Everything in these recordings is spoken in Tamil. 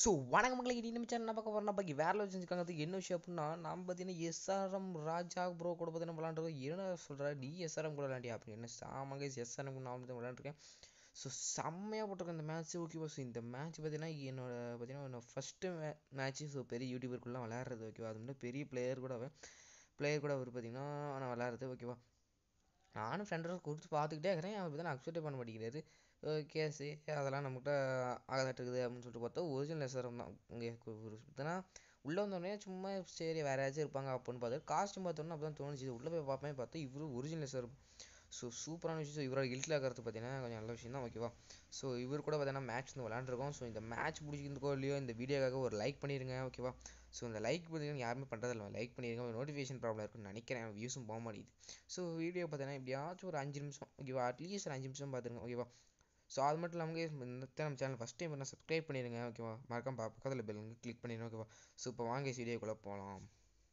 ஸோ வணக்கம் மக்களை இடி நிமிஷம் என்ன பார்க்க போகிறோம் பார்க்க வேற செஞ்சுருக்காங்க என்ன விஷயம் அப்படின்னா நம்ம பார்த்தீங்கன்னா எஸ்ஆர்எம் ராஜா ப்ரோ கூட பார்த்தீங்கன்னா விளாண்டுருக்கோம் என்ன சொல்கிற நீ எஸ்ஆர்எம் கூட விளாண்டியா அப்படின்னு சாமங்க எஸ்ஆர்எம் நான் வந்து விளாண்டுருக்கேன் ஸோ செம்மையாக போட்டிருக்கேன் இந்த மேட்ச் ஓகேவா ஸோ இந்த மேட்ச் பார்த்தீங்கன்னா என்னோட பார்த்தீங்கன்னா என்னோட ஃபஸ்ட்டு மே மேட்ச்சு ஸோ பெரிய யூடியூபருக்குள்ளே விளையாடுறது ஓகேவா அது வந்து பெரிய பிளேயர் கூட பிளேயர் கூட அவர் பார்த்தீங்கன்னா நான் விளையாடுறது ஓகேவா நானும் ஃப்ரெண்டோட கொடுத்து பார்த்துக்கிட்டே இருக்கிறேன் அவர் பார்த்தீங்கன்னா அக்செப்டே பண்ண மாட்டேங்கிறாரு கேஸு அதெல்லாம் நம்மகிட்ட ஆகாதாட்டுக்குது அப்படின்னு சொல்லிட்டு பார்த்தா ஒரிஜினல் எஸ்ஆர்எம் தான் இங்கே பார்த்தீங்கன்னா உள்ளே வந்தோடனே சும்மா சரி வேறு யாராச்சும் இருப்பாங்க அப்படின்னு பார்த்தா காஸ்ட்யூம் பார்த்தோன்னா அப்போ தான் தோணுச்சு உள்ளே போய் பார்ப்பேன் பார்த்தா இவரு ஒரிஜினல் எஸ்ஆர்எம் ஸோ சூப்பரான விஷயம் இவரோட கில்ட்டில் இருக்கிறது பார்த்தீங்கன்னா கொஞ்சம் நல்ல விஷயம் தான் ஓகேவா ஸோ இவர் கூட பார்த்தீங்கன்னா மேட்ச் வந்து விளாண்டுருக்கோம் ஸோ இந்த மேட்ச் பிடிச்சிருந்தோ இல்லையோ இந்த வீடியோக்காக ஒரு லைக் பண்ணிடுங்க ஓகேவா ஸோ இந்த லைக் பார்த்தீங்கன்னா யாருமே பண்ணுறதில்ல லைக் பண்ணிடுங்க ஒரு நோட்டிஃபிகேஷன் ப்ராப்ளம் இருக்குன்னு நினைக்கிறேன் வியூஸும் போக மாட்டேங்குது ஸோ வீடியோ பார்த்தீங்கன்னா எப்படியாச்சும் ஒரு அஞ்சு நிமிஷம் ஓகேவா அட்லீஸ்ட் ஒரு அஞ்சு நிமிஷம் பார்த்துருங்க ஓகேவா ஸோ அது மட்டும் இல்லாமல் இந்த நம்ம சேனல் ஃபஸ்ட் டைம் பண்ணால் சப்ஸ்கிரைப் பண்ணிடுங்க ஓகேவா மறக்காம பக்கத்தில் பெல் கிளிக் பண்ணிடுங்க ஓகேவா ஸோ இப்போ வாங்க வீடியோக்குள்ளே போகலாம்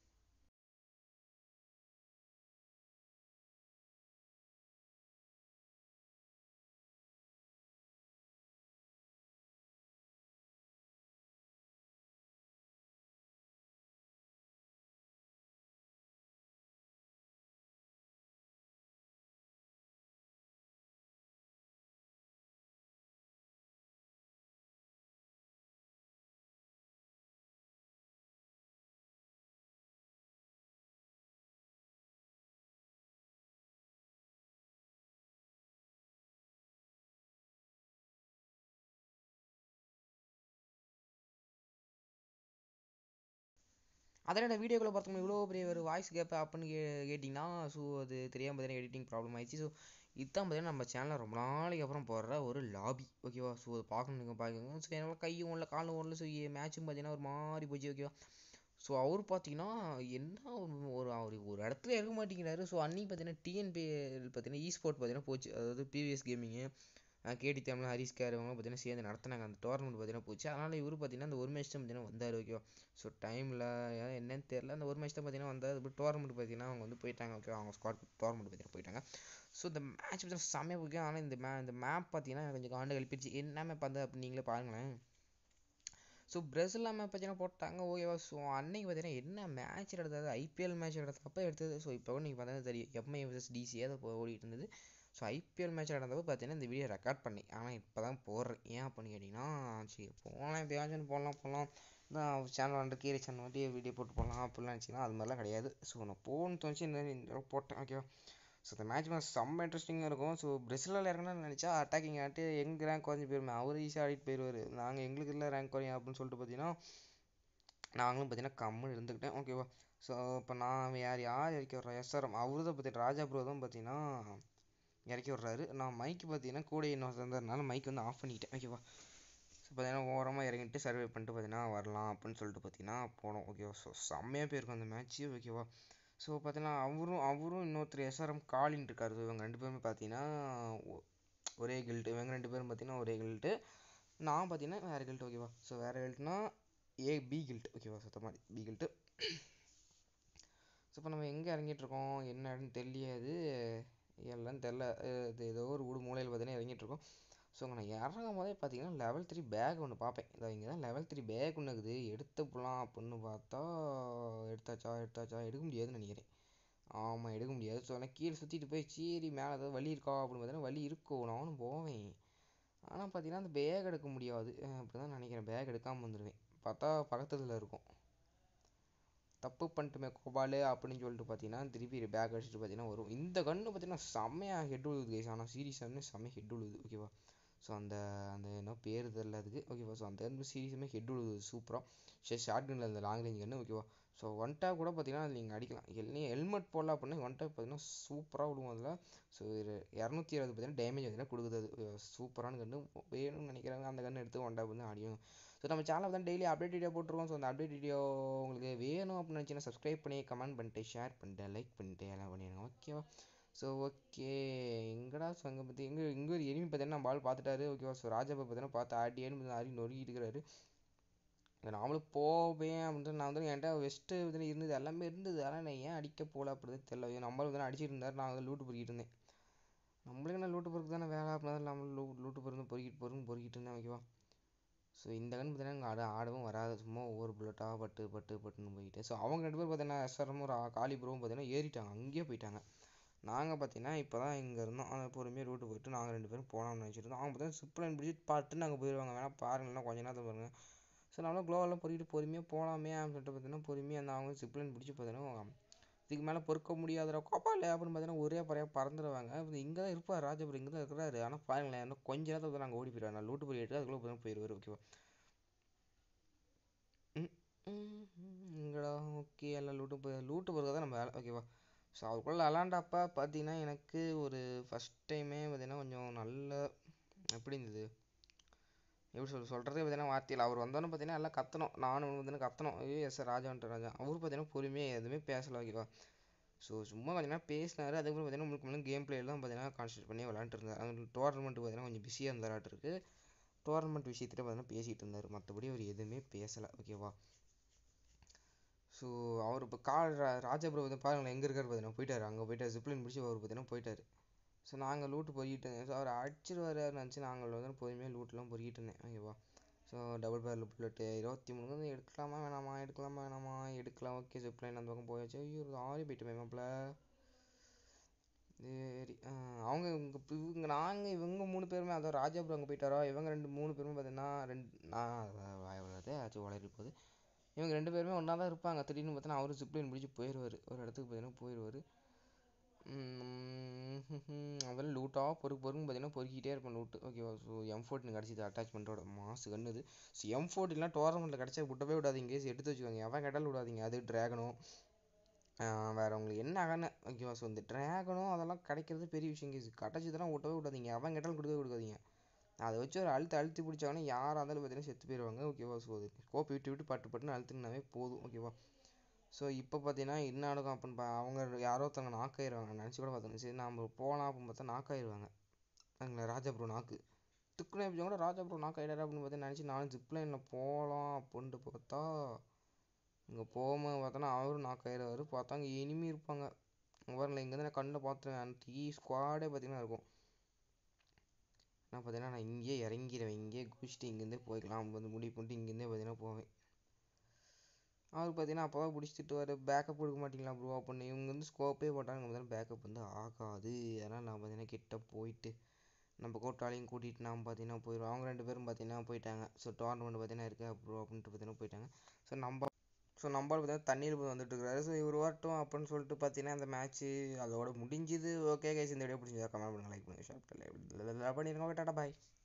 அதோட வீடியோக்குள்ளே பார்த்தோம்னா இவ்வளோ பெரிய ஒரு வாய்ஸ் கேப் அப்படின்னு கே கேட்டிங்கன்னா ஸோ அது தெரியாமல் பார்த்தீங்கன்னா எடிட்டிங் ப்ராப்ளம் ஆயிடுச்சு ஸோ இதுதான் பார்த்தீங்கன்னா நம்ம சேனலில் ரொம்ப நாளைக்கு அப்புறம் போடுற ஒரு லாபி ஓகேவா ஸோ அதை பார்க்கணுங்க பார்க்குங்க ஸோ என்னால் கையும் ஒன்றில் காலும் ஒன்றில் ஸோ மேட்சும் பார்த்தீங்கன்னா ஒரு மாதிரி போச்சு ஓகேவா ஸோ அவர் பார்த்தீங்கன்னா என்ன ஒரு அவர் ஒரு இடத்துல இருக்க மாட்டேங்கிறாரு ஸோ அன்றைக்கி பார்த்தீங்கன்னா டிஎன்பி பார்த்தீங்கன்னா இ ஸ்போர்ட் பார்த்தீங்கன்னா போச்சு அதாவது பிவிஎஸ் கேமிங்கு கேடி தமிழ் ஹரிஸ் கேர் அவங்க பார்த்தீங்கன்னா சேர்ந்து நடத்தினாங்க அந்த டோர்னமெண்ட் பார்த்தீங்கன்னா போச்சு அதனால் இவர் பார்த்தீங்கன்னா அந்த ஒரு மேட்ச் தான் பார்த்தீங்கன்னா வந்தார் ஓகேவா ஸோ டைமில் என்னன்னு தெரில அந்த ஒரு மேட்ச் தான் பார்த்தீங்கன்னா வந்தார் அது டோர்னமெண்ட் பார்த்தீங்கன்னா அவங்க வந்து போயிட்டாங்க ஓகேவா அவங்க ஸ்குவாட் டோர்னமெண்ட் பார்த்தீங்கன்னா போயிட்டாங்க ஸோ இந்த மேட்ச் பார்த்தீங்கன்னா செம்மையாக பிடிக்கும் ஆனால் இந்த மே இந்த மேப் பார்த்தீங்கன்னா கொஞ்சம் காண்டு கழிப்பிடுச்சு என்ன மேப் வந்து அப்படி நீங்களே பாருங்களேன் ஸோ பிரேசில் மேப் பார்த்தீங்கன்னா போட்டாங்க ஓகேவா ஸோ அன்னைக்கு பார்த்தீங்கன்னா என்ன மேட்ச் எடுத்தது ஐபிஎல் மேட்ச் எடுத்தப்போ எடுத்தது ஸோ இப்போ நீங்கள் பார்த்தா தெரியும் எம்ஐ வர்சஸ் டிசி அதை ஓடிட்டு இருந்தது ஸோ ஐபிஎல் மேட்ச் நடந்தப்போ பார்த்தீங்கன்னா இந்த வீடியோ ரெக்கார்ட் பண்ணி ஆனால் இப்போ தான் போடுறேன் ஏன் அப்படின்னு கேட்டிங்கன்னா சரி போகலாம் எப்பயாச்சும் போடலாம் போகலாம் தான் சேனல் வந்து கீரை சேனல் வந்து வீடியோ போட்டு போடலாம் அப்படிலாம் நினச்சிங்கன்னா அது மாதிரிலாம் கிடையாது ஸோ நான் போகணும்னு தோணுச்சு இந்த போட்டேன் ஓகேவா ஸோ இந்த மேட்ச் மேட்ச் செம்ம இன்ட்ரெஸ்டிங்காக இருக்கும் ஸோ பிரேசிலில் இறங்கணும்னு நினச்சா அட்டாக்கிங் ஆகிட்டு எங்கள் ரேங்க் குறைஞ்சி போயிருமே அவர் ஈஸியாக ஆடிட்டு போயிடுவார் நாங்கள் எங்களுக்கு இல்லை ரேங்க் குறையும் அப்படின்னு சொல்லிட்டு பார்த்தீங்கன்னா நாங்களும் பார்த்தீங்கன்னா கம்முன்னு இருந்துக்கிட்டேன் ஓகேவா ஸோ இப்போ நான் யார் யார் இறக்கி விட்றேன் எஸ்ஆர்எம் அவரு தான் பார்த்தீங்கன்னா ராஜா ப்ரோ தான் பார்த்தீங்கன்னா இறக்கி விட்றாரு நான் மைக்கு பார்த்தீங்கன்னா கூட இன்னும் இருந்ததுனால மைக் வந்து ஆஃப் பண்ணிக்கிட்டேன் ஓகேவா ஸோ பார்த்தீங்கன்னா ஓரமாக இறங்கிட்டு சர்வே பண்ணிட்டு பார்த்தீங்கன்னா வரலாம் அப்படின்னு சொல்லிட்டு பார்த்தீங்கன்னா போனோம் ஓகேவா ஸோ செம்மையாக போயிருக்கும் அந்த மேட்ச்சு ஓகேவா ஸோ பார்த்தீங்கன்னா அவரும் அவரும் இன்னொருத்தர் எஸ்ஆர்எம் காலின் இருக்கார் ஸோ இவங்க ரெண்டு பேருமே பார்த்தீங்கன்னா ஒரே கில்ட்டு இவங்க ரெண்டு பேரும் பார்த்தீங்கன்னா ஒரே கில்ட்டு நான் பார்த்தீங்கன்னா வேறு கில்ட்டு ஓகேவா ஸோ வேறு கில்ட்னா ஏ பி கில்ட் ஓகேவா சுத்த மாதிரி பி கில்ட்டு ஸோ இப்போ நம்ம எங்கே இறங்கிட்டுருக்கோம் என்னன்னு தெரியாது எல்லாம் தெரில இது ஏதோ ஒரு வீடு மூலையில் பார்த்தீங்கன்னா இறங்கிட்டுருக்கோம் ஸோ நான் இறங்கும் போதே பார்த்தீங்கன்னா லெவல் த்ரீ பேக் ஒன்று பார்ப்பேன் இதோ இங்கே தான் லெவல் த்ரீ பேக் ஒன்று இருக்குது எடுத்து போகலாம் அப்படின்னு பார்த்தா எடுத்தாச்சா எடுத்தாச்சா எடுக்க முடியாதுன்னு நினைக்கிறேன் ஆமாம் எடுக்க முடியாது ஸோ நான் கீழே சுற்றிட்டு போய் சரி மேலே ஏதாவது வழி இருக்கா அப்படின்னு பார்த்தீங்கன்னா வழி இருக்கும் நானும் போவேன் ஆனால் பார்த்தீங்கன்னா அந்த பேக் எடுக்க முடியாது அப்படி தான் நினைக்கிறேன் பேக் எடுக்காமல் வந்துடுவேன் பார்த்தா பக்கத்தில் இருக்கும் தப்பு பண்ணிட்டுமே கோபாலு அப்படின்னு சொல்லிட்டு பார்த்தீங்கன்னா திருப்பி பேக் அடிச்சுட்டு பார்த்தீங்கன்னா வரும் இந்த கன்று பார்த்தீங்கன்னா செம்மையாக ஹெட் உழுது கைஸ் ஆனால் சீரியஸாகவே செம்ம ஹெட் உழுது ஓகேவா ஸோ அந்த அந்த என்ன பேர் தெரில அதுக்கு ஓகேவா ஸோ அந்த சீரியஸுமே ஹெட் உழுது சூப்பராக சரி ஷார்ட் கன்னில் அந்த லாங் ரேஞ்ச் கன்று ஓகேவா ஸோ ஒன் டேப் கூட பார்த்தீங்கன்னா அதில் நீங்கள் அடிக்கலாம் எல்லாம் ஹெல்மெட் போடலாம் அப்படின்னா ஒன் டேப் பார்த்தீங்கன்னா சூப்பராக விடுவோம் அதில் ஸோ இரநூத்தி இருபது பார்த்தீங்கன்னா டேமேஜ் பார்த்தீங்கன்னா கொடுக்குது அது சூப்பரான கன்று வேணும்னு நினைக்கிறாங்க அந்த கன்று எடுத்து ஒன் டேப் வந்து அடியும் ஸோ நம்ம சேனல் தான் டெய்லி அப்டேட் வீடியோ போட்டுருவோம் ஸோ அந்த அப்டேட் வீடியோ உங்களுக்கு வேணும் அப்படின்னு நினச்சிங்கன்னா சப்ஸ்கிரைப் பண்ணி கமெண்ட் பண்ணிட்டு ஷேர் பண்ணிட்டு லைக் பண்ணிட்டு எல்லாம் பண்ணிடுங்க ஓகேவா ஸோ ஓகே எங்கடா ஸோ அங்கே பற்றி எங்கே இங்கே ஒரு எனிமி பார்த்தீங்கன்னா பால் பார்த்துட்டாரு ஓகேவா ஸோ ராஜா பார்த்தீங்கன்னா பார்த்து ஆட்டி ஏன்னு அரி நொறுக்கிட்டு இருக்கிறாரு நாமளும் போவேன் அப்படின்ட்டு நான் வந்து என்கிட்ட வெஸ்ட்டு வந்து இருந்தது எல்லாமே இருந்தது ஆனால் நான் ஏன் அடிக்க போகல அப்படின்னு தெரியல நம்மளும் வந்து அடிச்சிட்டு இருந்தார் நான் வந்து லூட்டு பொறுக்கிட்டு இருந்தேன் நம்மளுக்கு என்ன லூட்டு பொறுக்கு தானே வேலை அப்படின்னா நம்மளும் லூ லூட்டு பொறுந்து பொறுக்கிட்டு பொறுங்க பொறுக்கிட்டு இருந்தேன் ஓகேவா ஸோ இந்த கன் பார்த்தீங்கன்னா இங்கே ஆட ஆடவும் வராது சும்மா ஒவ்வொரு புல்லட்டாக பட்டு பட்டு பட்டுன்னு போயிட்டு ஸோ அவங்க ரெண்டு பேரும் பார்த்தீங்கன்னா எஸ்ஆர்எம் ஒரு காலி ப்ரோவும் பார்த்தீங்கன்னா ஏறிட்டாங்க அங்கேயே போயிட்டாங்க நாங்கள் பார்த்தீங்கன்னா இப்போ தான் இங்கே இருந்தோம் ஆனால் பொறுமையாக ரூட்டு போயிட்டு நாங்கள் ரெண்டு பேரும் போகலாம்னு நினச்சிருந்தோம் அவங்க பார்த்தீங்கன்னா சிப் லைன் பிடிச்சி பாட்டு நாங்கள் போயிடுவாங்க வேணால் பாருங்களேன் கொஞ்ச நேரத்தில் பாருங்கள் ஸோ நம்மளும் க்ளோவெல்லாம் பொறிக்கிட்டு பொறுமையாக போகலாமே அப்படின்னு சொல்லிட்டு பார்த்தீங்கன்னா பொறுமையாக அந்த அவங்க சிப் லைன் பிடிச்சி பார்த்தீங்கன்னா இதுக்கு மேலே பொறுக்க முடியாதுடா கோப்பால அப்படின்னு பார்த்தீங்கன்னா ஒரே பறையாக பறந்துடுவாங்க இங்கே தான் இருப்பார் ராஜபுரம் இங்கே தான் இருக்கிறாரு ஆனால் பாருங்களேன் இன்னும் கொஞ்ச நேரத்தில் வந்து நாங்கள் ஓடி போயிடுவாங்க நான் லூட்டு போய் எடுத்து அதுக்குள்ளே பார்த்தீங்கன்னா போயிடுவார் ஓகேவா இங்கடா ஓகே எல்லாம் லூட்டு போய் லூட்டு போகிறது தான் நம்ம வேலை ஓகேவா ஸோ அதுக்குள்ளே விளாண்டப்ப பார்த்தீங்கன்னா எனக்கு ஒரு ஃபஸ்ட் டைமே பார்த்தீங்கன்னா கொஞ்சம் நல்ல எப்படி இருந்தது எப்படி சொல் சொல்கிறதே பார்த்தீங்கன்னா வார்த்தையில் அவர் வந்தோன்னு பார்த்தீங்கன்னா எல்லாம் கத்தணும் நானும் பார்த்தீங்கன்னா கத்தணும் ஐயோ எஸ் ராஜான்ட்டு ராஜா அவர் பார்த்தீங்கன்னா பொறுமையாக எதுவுமே பேசல ஓகேவா ஸோ சும்மா கொஞ்ச நேரம் பேசினாரு அதுக்கப்புறம் பார்த்தீங்கன்னா உங்களுக்கு முன்னாடி கேம் பிளேயில் தான் பார்த்தீங்கன்னா கான்சன்ட்ரேட் பண்ணி விளாண்டுட்டு இருந்தார் அது டோர்னமெண்ட் பார்த்தீங்கன்னா கொஞ்சம் பிஸியாக இருந்தாராட்டு இருக்கு டோர்னமெண்ட் விஷயத்துல பார்த்தீங்கன்னா பேசிகிட்டு இருந்தார் மற்றபடி அவர் எதுவுமே பேசலை ஓகேவா ஸோ அவர் இப்போ கால் ராஜாபுரம் வந்து பாருங்களேன் எங்கே இருக்காரு பார்த்தீங்கன்னா போயிட்டார் அங்கே போயிட்டார் ஜிப்ளின் பிடிச்சி அவர் பார்த்தீங்கன்னா போயிட்டார் ஸோ நாங்கள் லூட்டு பொறிக்கிட்டு இருந்தேன் ஸோ அவர் அடிச்சிருவாரு நினச்சி நாங்கள் வந்து பொறுமையாக லூட்லாம் பொறிக்கிட்டு இருந்தேன் ஓகேவா ஸோ டபுள் பேரில் புல்லட்டு இருபத்தி மூணு வந்து எடுக்கலாமா வேணாமா எடுக்கலாமா வேணாமா எடுக்கலாம் ஓகே ஜிப்லைன் அந்த பக்கம் போயாச்சு ஐயோ ஒரு ஆறி போயிட்டு மாப்பிள்ள சரி அவங்க இவங்க இவங்க நாங்கள் இவங்க மூணு பேருமே அதான் ராஜாபுரம் அங்கே போயிட்டாரோ இவங்க ரெண்டு மூணு பேருமே பார்த்தீங்கன்னா ரெண்டு நான் வாய வராது ஆச்சு வளரி போகுது இவங்க ரெண்டு பேருமே ஒன்றா தான் இருப்பாங்க திடீர்னு பார்த்தீங்கன்னா அவரும் ஜிப்லைன் பிடிச்சி போயிடுவார் ஒரு இடத்துக்கு பார்த்தீங்கன்னா போயிடுவார் அதெல்லாம் லூட்டாக பொறுக்கு பொறுக்கு பார்த்தீங்கன்னா பொறுக்கிட்டே இருப்பேன் லூட்டு ஓகேவா ஸோ எம் ஃபோர்ட்டின் கிடச்சிது அட்டாச்மெண்ட்டோட மாசு கண்ணுது ஸோ எம் ஃபோர்ட்டின்லாம் டோர்னமெண்ட்டில் கிடச்சா விட்டவே விடாதீங்க எடுத்து வச்சுக்கோங்க எவன் கேட்டாலும் விடாதீங்க அது ட்ராகனும் வேறு உங்களுக்கு என்ன ஆகன்னு ஓகேவா ஸோ இந்த ட்ராகனும் அதெல்லாம் கிடைக்கிறது பெரிய விஷயம் கேஸ் கிடச்சதெல்லாம் விட்டவே விடாதீங்க எவன் கேட்டாலும் கொடுக்கவே கொடுக்காதீங்க அதை வச்சு ஒரு அழுத்து அழுத்தி பிடிச்சாங்கன்னா யாராக இருந்தாலும் பார்த்தீங்கன்னா செத்து போயிடுவாங்க ஓகேவா ஸோ அது கோப்பை விட்டு விட்டு பட்டு பட்டுன்னு அழுத்துனாவே போதும் ஓகேவா ஸோ இப்போ பார்த்தீங்கன்னா என்ன நடக்கும் அப்படின்னு பா அவங்க யாரோ ஒருத்தவங்க நாக்காயிருவாங்க நினச்சி கூட பார்த்தோம் சரி நம்ம போகலாம் அப்படின்னு பார்த்தா நாக்காயிருவாங்க அங்கே ராஜா ப்ரோ நாக்கு துக்குன்னு எப்படி கூட ராஜா ப்ரோ நாக்காயிடாரு அப்படின்னு பார்த்தா நினச்சி நானும் ஜிப்லைனில் போகலாம் அப்படின்ட்டு பார்த்தா இங்கே போகும்போது பார்த்தோன்னா அவரும் நாக்காயிடுவார் பார்த்தா அங்கே இனிமே இருப்பாங்க வரல இங்கேருந்து நான் கண்ணில் பார்த்துருவேன் டீ ஸ்குவாடே பார்த்தீங்கன்னா இருக்கும் நான் பார்த்தீங்கன்னா நான் இங்கேயே இறங்கிடுவேன் இங்கேயே குளிச்சுட்டு இங்கேருந்தே போய்க்கலாம் வந்து முடிவு பண்ணிட்டு இங்கேருந்தே பார்த்தீங்கன்னா போவேன் அவர் பார்த்தீங்கன்னா அப்போ தான் பிடிச்சிட்டு வர பேக்கப் கொடுக்க மாட்டீங்களா ப்ரோ அப்படின்னு இவங்க வந்து ஸ்கோப்பே போட்டாங்க பார்த்தீங்கன்னா பேக்கப் வந்து ஆகாது அதனால் நான் பார்த்தீங்கன்னா கிட்ட போயிட்டு நம்ம கூட்டாளியும் கூட்டிகிட்டு நான் பார்த்தீங்கன்னா போயிடுவோம் அவங்க ரெண்டு பேரும் பார்த்தீங்கன்னா போயிட்டாங்க ஸோ டோர்னமெண்ட் பார்த்தீங்கன்னா இருக்கு ப்ரோ அப்படின்ட்டு பார்த்தீங்கன்னா போயிட்டாங்க ஸோ நம்ம ஸோ நம்மளால் பார்த்தீங்கன்னா தண்ணீர் வந்துட்டு இருக்காரு ஸோ இவர் வரட்டும் அப்படின்னு சொல்லிட்டு பார்த்தீங்கன்னா அந்த மேட்ச்சு அதோட முடிஞ்சுது ஓகே கைஸ் இந்த வீடியோ பிடிச்சிருந்தா கமெண்ட் பண்ணுங்க லைக் பண்ணுங்க ஷேர் பண்ணுங்க பண்ணிடுங்க டாட்டா பாய்